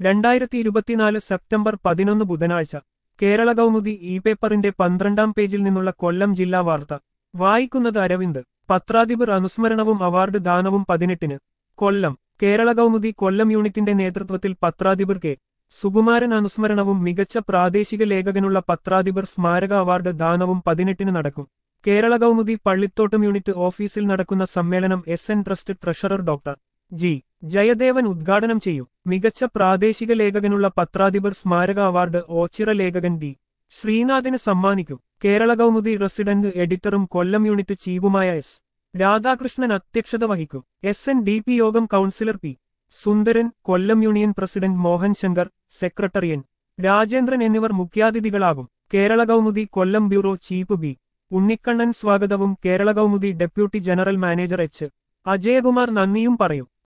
രണ്ടായിരത്തി ഇരുപത്തിനാല് സെപ്റ്റംബർ പതിനൊന്ന് ബുധനാഴ്ച കേരള കൗമുദി ഇ പേപ്പറിന്റെ പന്ത്രണ്ടാം പേജിൽ നിന്നുള്ള കൊല്ലം ജില്ലാ വാർത്ത വായിക്കുന്നത് അരവിന്ദ് പത്രാധിപർ അനുസ്മരണവും അവാർഡ് ദാനവും പതിനെട്ടിന് കൊല്ലം കേരള കൗമുദി കൊല്ലം യൂണിറ്റിന്റെ നേതൃത്വത്തിൽ പത്രാധിപർ കെ സുകുമാരൻ അനുസ്മരണവും മികച്ച പ്രാദേശിക ലേഖകനുള്ള പത്രാധിപർ സ്മാരക അവാർഡ് ദാനവും പതിനെട്ടിന് നടക്കും കേരള കൗമുദി പള്ളിത്തോട്ടം യൂണിറ്റ് ഓഫീസിൽ നടക്കുന്ന സമ്മേളനം S N trust treasurer doctor G Jayadevan ഉദ്ഘാടനം ചെയ്യും മികച്ച പ്രാദേശിക ലേഖകനുള്ള പത്രാധിപർ സ്മാരക അവാർഡ് ഓച്ചിറ ലേഖകൻ ഡി ശ്രീനാഥിന് സമ്മാനിക്കും കേരള കൗമുദി റെസിഡന്റ് എഡിറ്ററും കൊല്ലം യൂണിറ്റ് ചീഫുമായ എസ് രാധാകൃഷ്ണൻ അധ്യക്ഷത വഹിക്കും S N D P Yogam councillor P Sundaran Kollam union president Mohan Shankar secretary N Rajendran എന്നിവർ മുഖ്യാതിഥികളാകും Kerala Kaumudi Kollam bureau chief B Unnikannan സ്വാഗതവും Kerala Kaumudi deputy general manager H Ajayakumar നന്ദിയും പറയും